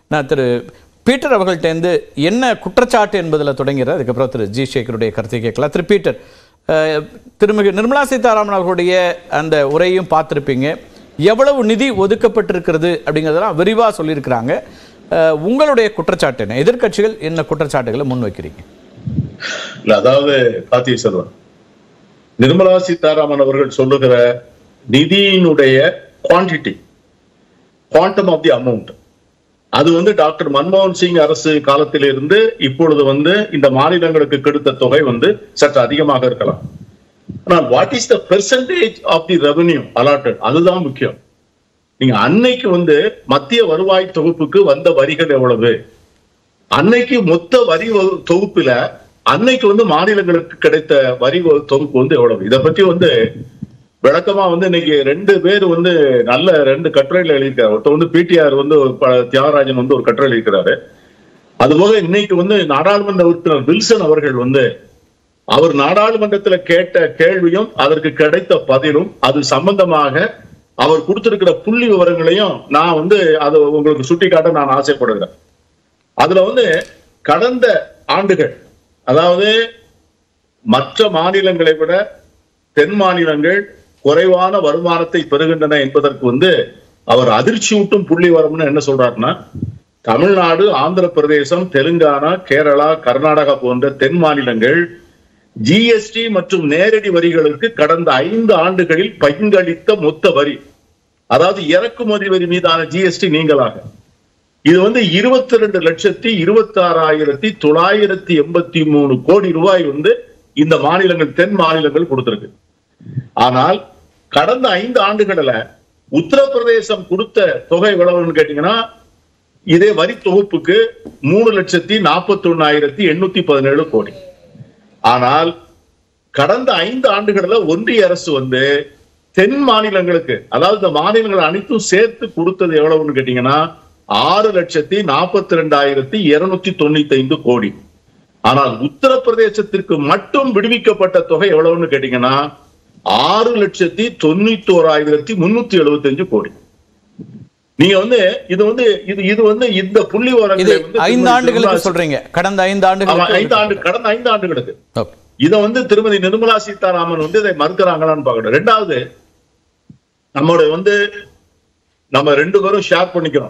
நான் திரு பீட்டர் அவர்கள்ட்டேருந்து என்ன குற்றச்சாட்டு என்பதில் தொடங்கிறார் அதுக்கப்புறம் திரு ஜி சேகருடைய கருத்தை கேட்கலாம் திரு பீட்டர் அஹ், திருமிகு நிர்மலா சீதாராமன் அவர்களுடைய அந்த உரையும் பார்த்துருப்பீங்க எவ்வளவு நிதி ஒதுக்கப்பட்டிருக்கிறது அப்படிங்கிறதெல்லாம் விரிவாக சொல்லியிருக்கிறாங்க அஹ், உங்களுடைய குற்றச்சாட்டு என்ன எதிர்க்கட்சிகள் என்ன குற்றச்சாட்டுகளை முன்வைக்கிறீங்க இல்ல அதாவது கார்த்திகை செல்வன் நிர்மலா சீதாராமன் அவர்கள் சொல்லுகிற நிதியினுடைய quantity quantum of the amount அது வந்து டாக்டர் மன்மோகன் சிங் அரசு காலத்திலிருந்து இப்பொழுது வந்து இந்த மாநிலங்களுக்கு கெடுத்த தொகை வந்து சற்று அதிகமாக இருக்கலாம் ஆனால் what is the percentage of the revenue allotted அதுதான் முக்கியம் நீங்க அன்னைக்கு வந்து மத்திய வருவாய் தொகுப்புக்கு வந்த வரிகள் எவ்வளவு அன்னைக்கு மொத்த வரி வ- தொகுப்புல அன்னைக்கு வந்து மாநிலங்களுக்கு கிடைத்த வரி வ- தொகுப்பு வந்து எவ்வளவு இத பத்தி வந்து விளக்கமா வந்து இன்னைக்கு ரெண்டு பேர் வந்து நல்ல ரெண்டு கட்டுரைகள் எழுதியிருக்காரு ஒருத்தர் வந்து பிடிஆர் வந்து ஒரு ப- தியாகராஜன் வந்து ஒரு கட்டுரை எழுதியிருக்கிறாரு அதுபோக இன்னைக்கு வந்து நாடாளுமன்ற உறுப்பினர் வில்சன் அவர்கள் வந்து அவர் நாடாளுமன்றத்துல கேட்ட கேள்வியும் அதற்கு கிடைத்த பதிலும் அது சம்பந்தமாக அவர் கொடுத்திருக்கிற புள்ளி விவரங்களையும் நான் வந்து அதை உங்களுக்கு சுட்டிக்காட்ட நான் ஆசைப்படுகிறேன் அதுல வந்து கடந்த ஆண்டுகள் அதாவது மற்ற மாநிலங்களை விட தென் மாநிலங்கள் குறைவான வருமானத்தை பெறுகின்றன என்பதற்கு வந்து அவர் அதிர்ச்சியூட்டும் புள்ளி வரம்னு என்ன சொல்றாருன்னா தமிழ்நாடு ஆந்திர பிரதேசம் தெலுங்கானா கேரளா கர்நாடகா போன்ற தென் மாநிலங்கள் ஜிஎஸ்டி மற்றும் நேரடி வரிகளுக்கு கடந்த ஐந்து ஆண்டுகளில் பங்களித்த மொத்த வரி அதாவது இறக்குமதி வரி மீதான ஜிஎஸ்டி நீங்களாக இது வந்து இருபத்தி ரெண்டு லட்சத்தி இருபத்தி ஆறாயிரத்தி தொள்ளாயிரத்தி எண்பத்தி மூணு கோடி ரூபாய் வந்து இந்த மாநிலங்கள் தென் மாநிலங்கள் கொடுத்திருக்கு ஆனால் கடந்த ஐந்து ஆண்டுகள்ல உத்தரப்பிரதேசம் கொடுத்த தொகை எவ்வளவுன்னு கேட்டீங்கன்னா இதே வரி தொகுப்புக்கு மூணு லட்சத்தி நாற்பத்தி ஒன்னாயிரத்தி எண்ணூத்தி பதினேழு கோடி ஆனால் கடந்த ஐந்து ஆண்டுகள்ல ஒன்றிய அரசு வந்து தென் மாநிலங்களுக்கு அதாவது இந்த மாநிலங்கள் அனைத்தும் சேர்த்து கொடுத்தது எவ்வளவுன்னு கேட்டீங்கன்னா ஆறு லட்சத்தி நாற்பத்தி ரெண்டாயிரத்தி இருநூத்தி தொண்ணூத்தி ஐந்து கோடி ஆனால் உத்தரப்பிரதேசத்திற்கு மட்டும் விடுவிக்கப்பட்ட தொகை எவ்வளவுன்னு கேட்டீங்கன்னா ஆறு லட்சத்தி தொண்ணூத்தி ஓராயிரத்தி முன்னூத்தி எழுபத்தி அஞ்சு கோடி நீங்க வந்து இது வந்து இது இது வந்து இந்த புள்ளி இது விவரங்களை வந்து ஐந்து ஆண்டுகளுக்கு திருமதி சொல்றீங்க கடந்த ஐந்து ஆமா, ஆண்டுகளுக்கு ஐந்து ஆண்டு கடந்த ஐந்து ஆண்டுகளுக்கு ஓகே. இத வந்து திருமதி நிர்மலா சீதாராமன் வந்து இதை மறுக்கிறாங்களான்னு பார்க்கணும் ரெண்டாவது நம்மளுடைய வந்து நம்ம ரெண்டு பேரும் ஷேர் பண்ணிக்கிறோம்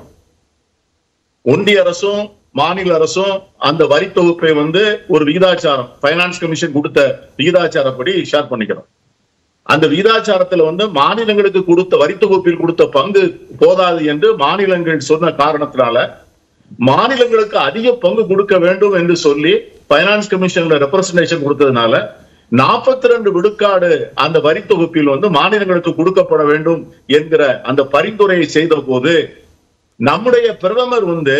ஒன்றிய அரசும் மாநில அரசும் அந்த வரி தொகுப்பை வந்து ஒரு விகிதாச்சாரம் பைனான்ஸ் கமிஷன் கொடுத்த விகிதாச்சாரப்படி ஷேர் பண்ணிக்கிறோம் அந்த விகிதாச்சாரத்துல வந்து மாநிலங்களுக்கு கொடுத்த வரி தொகுப்பில் கொடுத்த பங்கு போதாது என்று மாநிலங்கள் சொன்ன காரணத்தினால மாநிலங்களுக்கு அதிக பங்கு கொடுக்க வேண்டும் என்று சொல்லி பைனான்ஸ் கமிஷன்ல ரெப்ரசன்டேஷன் கொடுத்ததுனால நாற்பத்தி ரெண்டு விழுக்காடு அந்த வரி தொகுப்பில் வந்து மாநிலங்களுக்கு கொடுக்கப்பட வேண்டும் என்கிற அந்த பரிந்துரையை செய்த போது நம்முடைய பிரதமர் வந்து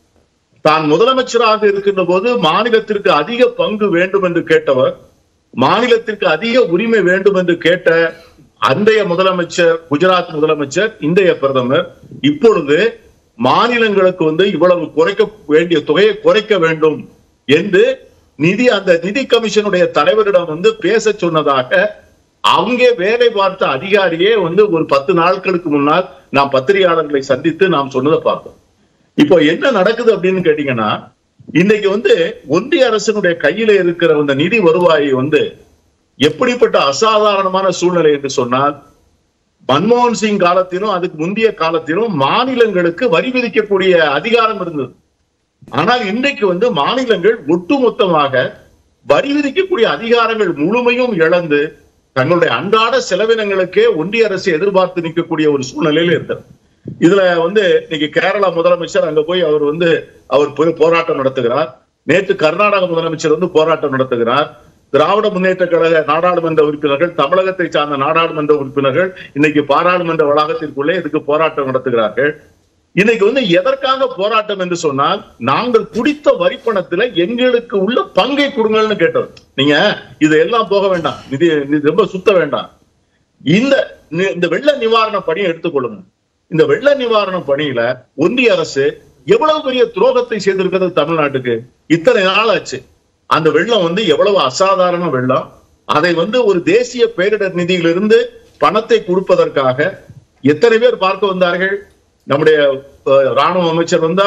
தான் முதலமைச்சராக இருக்கின்ற போது மாநிலத்திற்கு அதிக பங்கு வேண்டும் என்று கேட்டவர் மாநிலத்திற்கு அதிக உரிமை வேண்டும் என்று கேட்ட அன்றைய முதலமைச்சர் குஜராத் முதலமைச்சர் இன்றைய பிரதமர் இப்பொழுது மாநிலங்களுக்கு வந்து இவ்வளவு குறைக்க வேண்டிய தொகையை குறைக்க வேண்டும் என்று நிதி அந்த நிதி கமிஷனுடைய தலைவரிடம் வந்து பேச சொன்னதாக அவங்க வேலை பார்த்த அதிகாரியே வந்து ஒரு பத்து நாட்களுக்கு முன்னால் நாம் பத்திரிகையாளர்களை சந்தித்து நாம் சொன்னதை பார்த்தோம் இப்போ என்ன நடக்குது அப்படின்னு கேட்டீங்கன்னா இன்னைக்கு வந்து ஒன்றிய அரசினுடைய கையில இருக்கிற அந்த நிதி வருவாய் வந்து எப்படிப்பட்ட அசாதாரணமான சூழ்நிலை என்று சொன்னால் மன்மோகன் சிங் காலத்திலும் அதுக்கு முந்தைய காலத்திலும் மாநிலங்களுக்கு வரி விதிக்கக்கூடிய அதிகாரம் இருந்தது ஆனால் இன்றைக்கு வந்து மாநிலங்கள் ஒட்டுமொத்தமாக வரி விதிக்கக்கூடிய அதிகாரங்கள் முழுமையும் இழந்து தங்களுடைய அன்றாட செலவினங்களுக்கே ஒன்றிய அரசு எதிர்பார்த்து நிற்கக்கூடிய ஒரு சூழ்நிலையில இருக்கிறது இதுல வந்து இன்னைக்கு கேரளா முதலமைச்சர் அங்க போய் அவர் வந்து அவர் போய் போராட்டம் நடத்துகிறார் நேற்று கர்நாடக முதலமைச்சர் வந்து போராட்டம் நடத்துகிறார் திராவிட முன்னேற்ற கழக நாடாளுமன்ற உறுப்பினர்கள் தமிழகத்தை சார்ந்த நாடாளுமன்ற உறுப்பினர்கள் இன்னைக்கு பாராளுமன்ற வளாகத்திற்குள்ளே இதுக்கு போராட்டம் நடத்துகிறார்கள் இன்னைக்கு வந்து எதற்காக போராட்டம் என்று சொன்னால் நாங்கள் குடித்த வரிப்பணத்துல எங்களுக்கு உள்ள பங்கை கொடுங்கள்னு கேட்டோம் நீங்க இதெல்லாம் போக வேண்டாம் இது இது ரொம்ப சுத்த வேண்டாம் இந்த நி- இந்த வெள்ள நிவாரண பணியை எடுத்துக்கொள்ளுங்க இந்த வெள்ள நிவாரண பணியில ஒன்றிய அரசு எவ்வளவு பெரிய துரோகத்தை செய்திருக்கிறது தமிழ்நாட்டுக்கு இத்தனை நாள் ஆச்சு அந்த வெள்ளம் வந்து எவ்வளவு அசாதாரண வெள்ளம் அதை வந்து ஒரு தேசிய பேரிடர் நிதியிலிருந்து பணத்தை கொடுப்பதற்காக எத்தனை பேர் பார்க்க வந்தார்கள் நம்முடைய அஹ், ராணுவ அமைச்சர் வந்தார்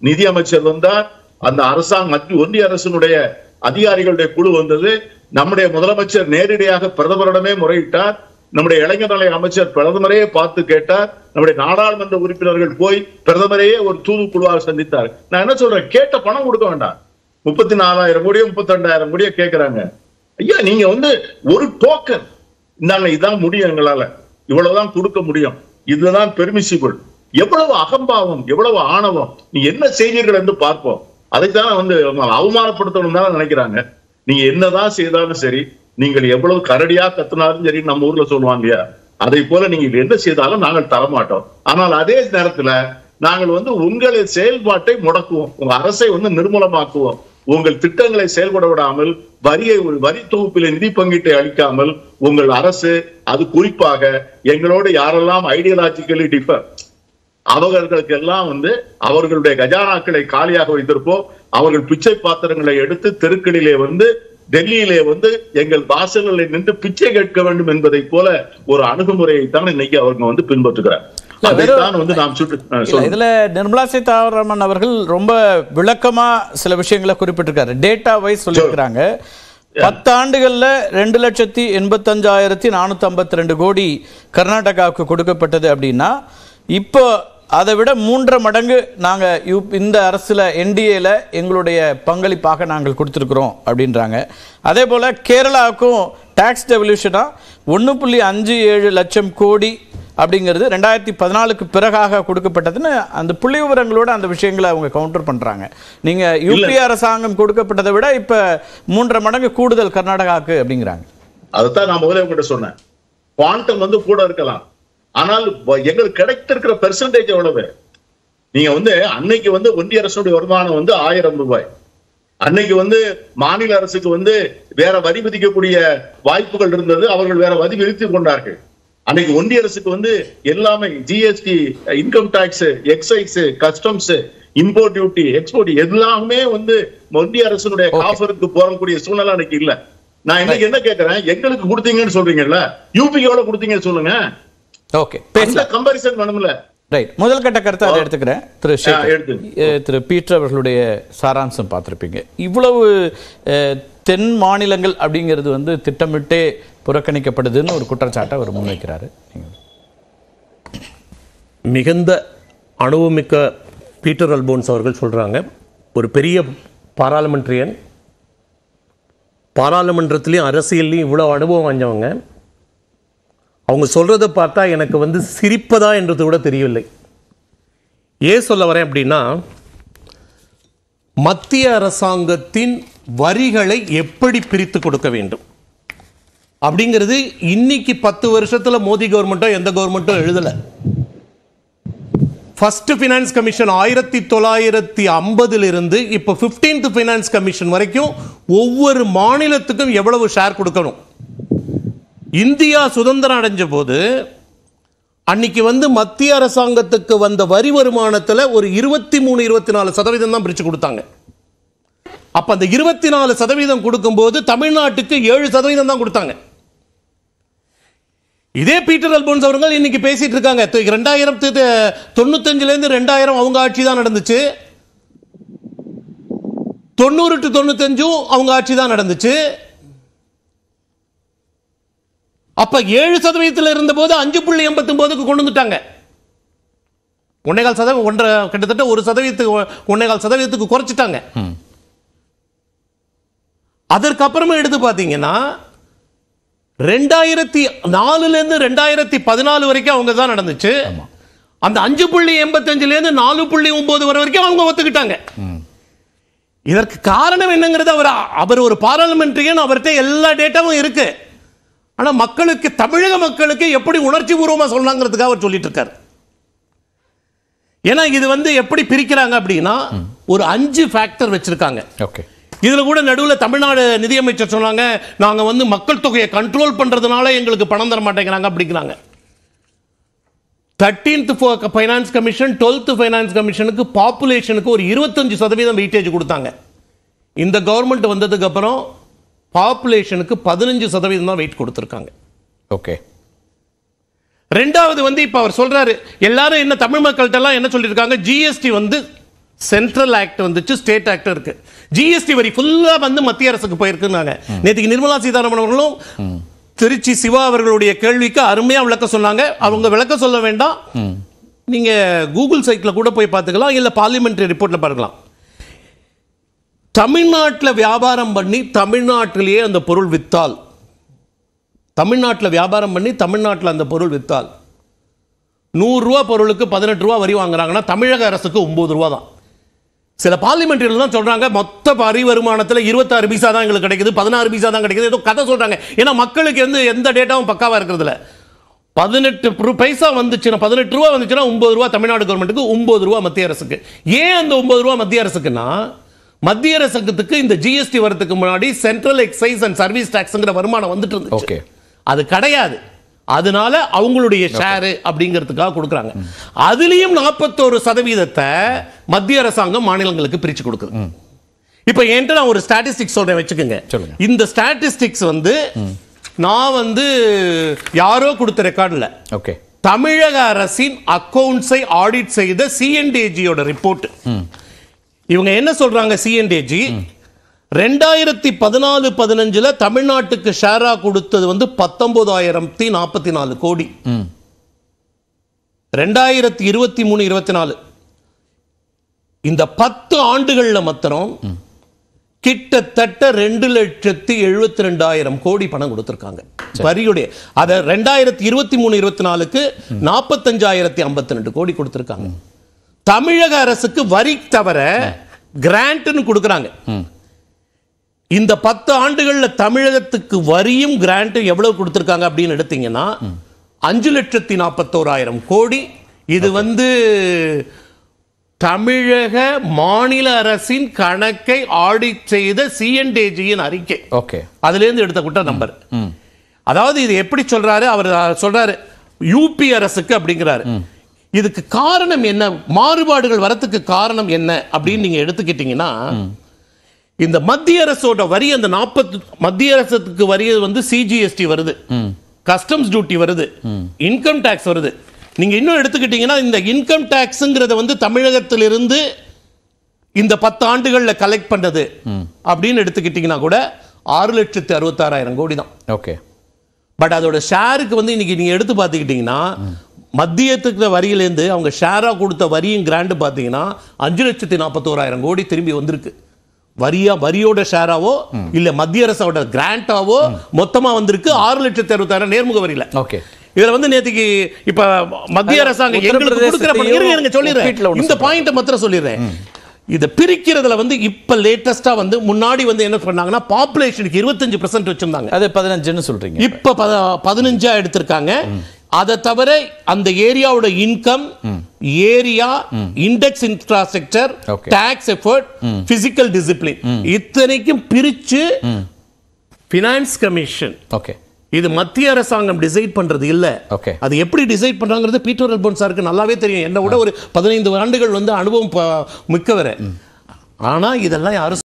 நிதி அமைச்சர் வந்தார் அந்த அரசாங்க மத்திய ஒன்றிய அரசினுடைய அதிகாரிகளுடைய குழு வந்தது நம்முடைய முதலமைச்சர் நேரடியாக பிரதமரிடமே முறையிட்டார் நம்முடைய இளைஞர் நல அமைச்சர் பிரதமரையே பார்த்து கேட்டார் நம்முடைய நாடாளுமன்ற உறுப்பினர்கள் போய் பிரதமரையே ஒரு தூதுக்குழுவாக சந்தித்தார் நான் என்ன சொல்றேன் கேட்ட பணம் கொடுக்க வேண்டாம் முப்பத்தி நாலாயிரம் கோடியோ முப்பத்தி ரெண்டாயிரம் கோடியோ கேட்கிறாங்க ஐயா நீங்க வந்து ஒரு டோக்கன் இந்தாங்க இதான் முடியும் எங்களால இவ்வளவுதான் கொடுக்க முடியும் இதுதான் பெர்மிசிபிள் எவ்வளவு அகம்பாவம் எவ்வளவு ஆணவம் நீ என்ன செய்தீர்கள் என்று பார்ப்போம் அதைத்தான் வந்து அவங்க அவமானப்படுத்தணும் தான் நினைக்கிறாங்க நீங்க என்னதான் செய்தாலும் சரி நீங்கள் எவ்வளவு கரடியா கத்துனாலும் சரி நம்ம ஊர்ல சொல்லுவாங்க இல்லையா அதை போல நீங்க என்ன செய்தாலும் நாங்கள் தரமாட்டோம் ஆனால் அதே நேரத்துல நாங்கள் வந்து உங்களை செயல்பாட்டை முடக்குவோம் உங்க அரசை வந்து நிர்மூலமாக்குவோம் உங்கள் திட்டங்களை செயல்பட விடாமல் வரியை வரி தொகுப்பில் நிதி பங்கீட்டை அளிக்காமல் உங்கள் அரசு அது குறிப்பாக எங்களோடு யாரெல்லாம் ஐடியாலஜிக்கலி டிஃபர் அவர்களுக்கு எல்லாம் வந்து அவர்களுடைய கஜானாக்களை காலியாக வைத்திருப்போம் அவர்கள் பிச்சை பாத்திரங்களை எடுத்து தெருக்களிலே வந்து டெல்லியிலே வந்து எங்கள் வாசல்களில் நின்று பிச்சை கேட்க வேண்டும் என்பதை போல ஒரு அணுகுமுறையை தான் இன்னைக்கு அவங்க வந்து பின்பற்றுகிறார் இல்ல, வெறும்- அதைத்தான் வந்து நாம் சுட்டு அஹ், இல்ல, சொல்லுங்க. இதுல நிர்மலா சீதாராமன் அவர்கள் ரொம்ப விளக்கமா சில விஷயங்களை குறிப்பிட்டிருக்காரு டேட்டா வைஸ் சொல்லியிருக்கிறாங்க பத்தாண்டுகள்ல ரெண்டு லட்சத்தி எண்பத்தஞ்சாயிரத்தி நானூத்தி ஐம்பத்தி ரெண்டு கோடி கர்நாடகாவுக்கு கொடுக்கப்பட்டது அப்படின்னா இப்போ அதை விட மூன்றரை மடங்கு நாங்க யூ- இந்த அரசுல என்டிஏல எங்களுடைய பங்களிப்பாக நாங்கள் கொடுத்துருக்குறோம் அப்படின்றாங்க அதே போல கேரளாவுக்கும் டாக்ஸ் டெவல்யூஷனா ஒன்று புள்ளி அஞ்சு ஏழு லட்சம் கோடி அப்படிங்கிறது ரெண்டாயிரத்தி பதினாலுக்கு பிறகாக கொடுக்கப்பட்டதுன்னு அந்த புள்ளி விவரங்களோட அந்த விஷயங்களை அவங்க கவுண்டர் பண்றாங்க நீங்க யூபி அரசாங்கம் கொடுக்கப்பட்டதை விட இப்ப மூன்றரை மடங்கு கூடுதல் கர்நாடகாவுக்கு அப்படிங்கிறாங்க அதைத்தான் நான் முதல்ல உங்ககிட்ட சொன்னேன் குவாண்டம் வந்து கூட இருக்கலாம் ஆனால் வ- எங்களுக்கு கிடைத்திருக்கிற பெர்சன்டேஜ் எவ்வளவு நீங்க வந்து அன்னைக்கு வந்து ஒன்றிய அரசுடைய வருமானம் வந்து ஆயிரம் ரூபாய் அன்னைக்கு வந்து மாநில அரசுக்கு வந்து வேற வரி விதிக்கக்கூடிய வாய்ப்புகள் இருந்தது அவர்கள் வேற வரி விதித்துக் கொண்டார்கள் அன்னைக்கு ஒன்றிய அரசுக்கு வந்து எல்லாமே GST income tax excise customs import duty export எல்லாமே வந்து ஒன்றிய அரசினுடைய காஃபருக்கு போறக்கூடிய சூழ்நிலை அன்னைக்கு இல்ல நான் இன்னைக்கு என்ன கேக்குறேன் எங்களுக்கு கொடுத்தீங்கன்னு சொல்றீங்கல்ல யூபிக்கு எவ்வளவு கொடுத்தீங்கன்னு சொல்லுங்க ஓகே பேசலாம் அந்த கம்பாரிசன் வேணும்ல ரைட் முதல் கட்ட கருத்தை அதை எடுத்துக்கிறேன் திரு சேகர். எடுத்துங்க. அஹ், திரு பீட்டர் அவர்களுடைய சாராம்சம் பார்த்திருப்பீங்க இவ்வளவு அஹ், தென் மாநிலங்கள் அப்படிங்கிறது வந்து திட்டமிட்டே புறக்கணிக்கப்படுதுன்னு ஒரு குற்றச்சாட்டை அவர் முன்வைக்கிறாரு நீங்க மிகுந்த அனுபவமிக்க பீட்டர் அல்போன்ஸ் அவர்கள் சொல்கிறாங்க ஒரு பெரிய பாராளுமன்றியன் பாராளுமன்றத்திலையும் அரசியல்லையும் இவ்வளோ அனுபவம் வாஞ்சவங்க அவங்க சொல்கிறத பார்த்தா எனக்கு வந்து சிரிப்பதா என்றது கூட தெரியவில்லை ஏன் சொல்ல வரேன் அப்படின்னா மத்திய அரசாங்கத்தின் வரிகளை எப்படி பிரித்து கொடுக்க வேண்டும் அப்படிங்கிறது இன்னைக்கு பத்து வருஷத்துல மோடி கவர்மெண்ட்டோ எந்த கவர்மெண்ட்டோ எழுதலை ஃபர்ஸ்ட் ஃபினான்ஸ் கமிஷன் ஆயிரத்தி தொள்ளாயிரத்தி ஐம்பதுல இருந்து இப்போ ஃபிஃப்டீன்த் ஃபினான்ஸ் கமிஷன் வரைக்கும் ஒவ்வொரு மாநிலத்துக்கும் எவ்வளவு ஷேர் கொடுக்கணும் இந்தியா சுதந்திரம் அடைஞ்ச போது அன்னைக்கு வந்து மத்திய அரசாங்கத்துக்கு வந்த வரி வருமானத்தில் ஒரு இருபத்தி மூணு இருபத்தி நாலு சதவீதம் தான் பிரித்து கொடுத்தாங்க அப்ப அந்த இருபத்தி நாலு சதவீதம் கொடுக்கும்போது தமிழ்நாட்டுக்கு ஏழு சதவீதம் தான் கொடுத்தாங்க இதே பீட்டர் அல்போன்ஸ் அவர்கள் இன்னைக்கு பேசிட்டு இருக்காங்க து- ரெண்டாயிரத்து து- தொண்ணூத்தஞ்சுல இருந்து ரெண்டாயிரம் அவங்க ஆட்சி தான் நடந்துச்சு தொண்ணூறு டு தொண்ணூத்தஞ்சும் அவங்க ஆட்சி தான் நடந்துச்சு அப்ப ஏழு சதவீதத்தில் இருந்தபோது அஞ்சு புள்ளி எண்பத்தி ஒன்பதுக்கு கொண்டு வந்துட்டாங்க ஒன்னேகால் சதவீதம் ஒன்றரை கிட்டத்தட்ட ஒரு சதவீதத்துக்கு ஒன்னேகால் சதவீதத்துக்கு குறைச்சிட்டாங்க அதற்கப்புறமா எடுத்து பார்த்தீங்கன்னா ரெண்டாயிரத்தி நாலுல இருந்து ரெண்டாயிரத்தி பதினாலு வரைக்கும் அவங்க தான் நடந்துச்சு அந்த அஞ்சு புள்ளி எண்பத்தஞ்சுல இருந்து நாலு புள்ளி ஒன்பது வரை வரைக்கும் அவங்க ஒத்துக்கிட்டாங்க இதற்கு காரணம் என்னங்கிறது அவர் அவர் ஒரு பாராளுமெண்ட்ரியன் அவர்கிட்ட எல்லா டேட்டாவும் இருக்கு ஆனா மக்களுக்கு தமிழக மக்களுக்கு எப்படி உணர்ச்சி பூர்வமா சொல்லலாங்கிறதுக்காக அவர் சொல்லிட்டு இருக்காரு ஏன்னா இது வந்து எப்படி பிரிக்கிறாங்க அப்படின்னா ஒரு அஞ்சு ஃபேக்டர் வச்சிருக்காங்க ஓகே இதுல கூட நடுவுல தமிழ்நாடு நிதியமைச்சர் சொன்னாங்க நாங்க வந்து மக்கள் தொகையை கண்ட்ரோல் பண்றதுனால எங்களுக்கு பணம் தர மாட்டேங்கிறாங்க அப்படிங்கிறாங்க thirteenth finance commission twelfth finance கமிஷனுக்கு பாப்புலேஷனுக்கு ஒரு இருபத்தஞ்சு சதவீதம் வெயிட்டேஜ் கொடுத்தாங்க இந்த கவர்மெண்ட் வந்ததுக்கு அப்புறம் பாப்புலேஷனுக்கு பதினஞ்சு சதவீதம் தான் வெயிட் கொடுத்துருக்காங்க ஓகே ரெண்டாவது வந்து இப்ப அவர் சொல்றாரு எல்லாரும் என்ன தமிழ் மக்கள்கிட்ட எல்லாம் என்ன சொல்லியிருக்காங்க ஜிஎஸ்டி வந்து சென்ட்ரல் ஆக்ட் வந்துச்சு ஸ்டேட் ஆக்ட் இருக்கு ஜிஎஸ்டி வரி ஃபுல்லா வந்து மத்திய அரசுக்கு போயிருக்குன்னாங்க நேற்றுக்கு நிர்மலா சீதாராமன் அவர்களும் திருச்சி சிவா அவர்களுடைய கேள்விக்கு அருமையா விளக்கம் சொன்னாங்க அவங்க விளக்கம் சொல்ல வேண்டாம் நீங்க கூகுள் சைட்ல கூட போய் பார்த்துக்கலாம் இல்ல பார்லிமெண்ட்ரி ரிப்போர்ட்ல பார்க்கலாம் தமிழ்நாட்டில் வியாபாரம் பண்ணி தமிழ்நாட்டிலேயே அந்த பொருள் வித்தால் தமிழ்நாட்டில் வியாபாரம் பண்ணி தமிழ்நாட்டில் அந்த பொருள் வித்தால் நூறுரூவா பொருளுக்கு பதினெட்டு ரூபா வரி வாங்குறாங்கன்னா தமிழக அரசுக்கு ஒன்பது ரூபா தான் சில பார்லிமெண்ட்ரியில் தான் சொல்றாங்க மொத்த வரி வருமானத்தில் இருபத்தாறு பைசா தான் எங்களுக்கு கிடைக்குது பதினாறு பைசா தான் கிடைக்குது ஏதோ கதை சொல்றாங்க ஏன்னா மக்களுக்கு எந்த எந்த டேட்டாவும் பக்காவா இருக்கிறதுல பதினெட்டு ரூ- பைசா வந்துச்சுன்னா பதினெட்டு ரூபா வந்துச்சுன்னா ஒன்பது ரூபா தமிழ்நாடு கவர்மெண்ட்டுக்கு ஒன்பது ரூபா மத்திய அரசுக்கு ஏன் அந்த ஒன்பது ரூபா மத்திய அரசுக்குன்னா மத்திய அரசுக்கு இந்த ஜிஎஸ்டி வரதுக்கு முன்னாடி சென்ட்ரல் எக்ஸைஸ் அண்ட் சர்வீஸ் டாக்ஸ்ங்கிற வருமானம் வந்துட்டு இருந்துச்சு Okay. அது கிடையாது அதனால அவங்களுடைய ஷேரு அப்படிங்கிறதுக்காக கொடுக்குறாங்க அதுலயும் நாற்பத்தோரு சதவீதத்தை மத்திய அரசாங்கம் மாநிலங்களுக்கு பிரிச்சு கொடுக்குது இப்போ என்கிட்ட நான் ஒரு ஸ்டாட்டிஸ்டிக்ஸ் சொல்றேன் வச்சுக்கோங்க சொல்லுங்க. இந்த ஸ்டாட்டிஸ்டிக்ஸ் வந்து நான் வந்து யாரோ கொடுத்த ரெக்கார்ட் இல்ல ஓகே தமிழக அரசின் அக்கவுண்ட்ஸை ஆடிட் செய்த சிஎன்டிஜியோட ரிப்போர்ட் இவங்க என்ன சொல்றாங்க சிஎன்டிஜி ரெண்டாயிரத்தி பதினாலு பதினஞ்சுல தமிழ்நாட்டுக்கு ஷேரா கொடுத்தது வந்து பத்தொன்பதாயிரத்தி நாற்பத்தி நாலு கோடி ரெண்டாயிரத்தி இருபத்தி மூணு இருபத்தி நாலு இந்த பத்து ஆண்டுகள்ல மாத்திரம் கிட்டத்தட்ட ரெண்டு லட்சத்தி எழுபத்தி ரெண்டாயிரம் கோடி பணம் கொடுத்திருக்காங்க வரியுடைய அத ரெண்டாயிரத்தி இருபத்தி மூணு இருபத்தி நாலுக்கு நாற்பத்தஞ்சாயிரத்தி ஐம்பத்தி ரெண்டு கோடி கொடுத்திருக்காங்க தமிழக அரசுக்கு வரி தவிர கிராண்ட்னு கொடுக்குறாங்க இந்த பத்து ஆண்டுகள்ல தமிழகத்துக்கு வரியும் கிராண்ட்டும் எவ்வளவு கொடுத்திருக்காங்க அப்படின்னு எடுத்தீங்கன்னா அஞ்சு லட்சத்தி நாற்பத்தோராயிரம் கோடி இது வந்து தமிழக மாநில அரசின் கணக்கை ஆடிட் செய்த சிஎன்டேஜியின் அறிக்கை ஓகே அதுல இருந்து எடுத்த குட்ட நம்பர் அதாவது இது எப்படி சொல்றாரு அவர் சொல்றாரு யூபி அரசுக்கு அப்படிங்கிறாரு இதுக்கு காரணம் என்ன மாறுபாடுகள் வரத்துக்கு காரணம் என்ன அப்படின்னு நீங்க எடுத்துக்கிட்டீங்கன்னா இந்த மத்திய அரசோட வரி அந்த நாற்பத்தி மத்திய அரசுக்கு வரி வந்து சிஜிஎஸ்டி வருது கஸ்டம்ஸ் டியூட்டி வருது இன்கம் டாக்ஸ் வருது நீங்க இன்னும் எடுத்துக்கிட்டீங்கன்னா இந்த இன்கம் டாக்ஸ்ங்கிறத வந்து தமிழகத்திலிருந்து இந்த பத்து ஆண்டுகள்ல கலெக்ட் பண்ணது அப்படின்னு எடுத்துக்கிட்டீங்கன்னா கூட ஆறு லட்சத்தி அறுபத்தாறாயிரம் கோடி தான் ஓகே பட் அதோட ஷேருக்கு வந்து இன்னைக்கு நீங்க எடுத்து பார்த்துக்கிட்டீங்கன்னா மத்தியத்துக்கு வரியிலேருந்து அவங்க ஷேரா கொடுத்த வரியும் கிராண்டு பார்த்தீங்கன்னா அஞ்சு லட்சத்தி நாற்பத்தோராயிரம் கோடி திரும்பி வந்திருக்கு வரியா வரியோட ஷேராவோ இல்ல மத்திய அரசோட கிராண்டாவோ மொத்தமா வந்திருக்கு ஆறு லட்சத்தி அறுபத்தாயிரம் நேர்முக வரியில ஓகே இதுல வந்து நேத்துக்கு இப்ப மத்திய அரசாங்கம் எங்களுக்கு கொடுக்கிற பணம் இருங்க, இருங்க ஒப்பீட்டுல சொல்லிடுறேன் ஒண்ணு இந்த பாயிண்ட் மாத்திரம் சொல்லிடுறேன் இத பிரிக்கிறதுல வந்து இப்ப லேட்டஸ்டா வந்து முன்னாடி வந்து என்ன பண்ணாங்கன்னா பாப்புலேஷனுக்கு இருபத்தஞ்சு பர்சன்ட் வச்சிருந்தாங்க அது பதினஞ்சுன்னு சொல்றீங்க இப்ப பத- பதினஞ்சா எடுத்திருக்காங்க அதை தவிர அந்த ஏரியாவோட income area index infrastructure Okay. Tax effort fiscal discipline இத்தனைக்கும் பிரிச்சு பினான்ஸ் கமிஷன் ஓகே இது மத்திய அரசாங்கம் டிசைட் பண்றது இல்ல Okay. அது எப்படி டிசைட் பண்றாங்கிறது பீட்டர் அல்போன் சாருக்கு நல்லாவே தெரியும் என்னை விட ஒரு பதினைந்து ஆண்டுகள் வந்து அனுபவம் ப- மிக்கவர் ஆனா இதெல்லாம் யாரும்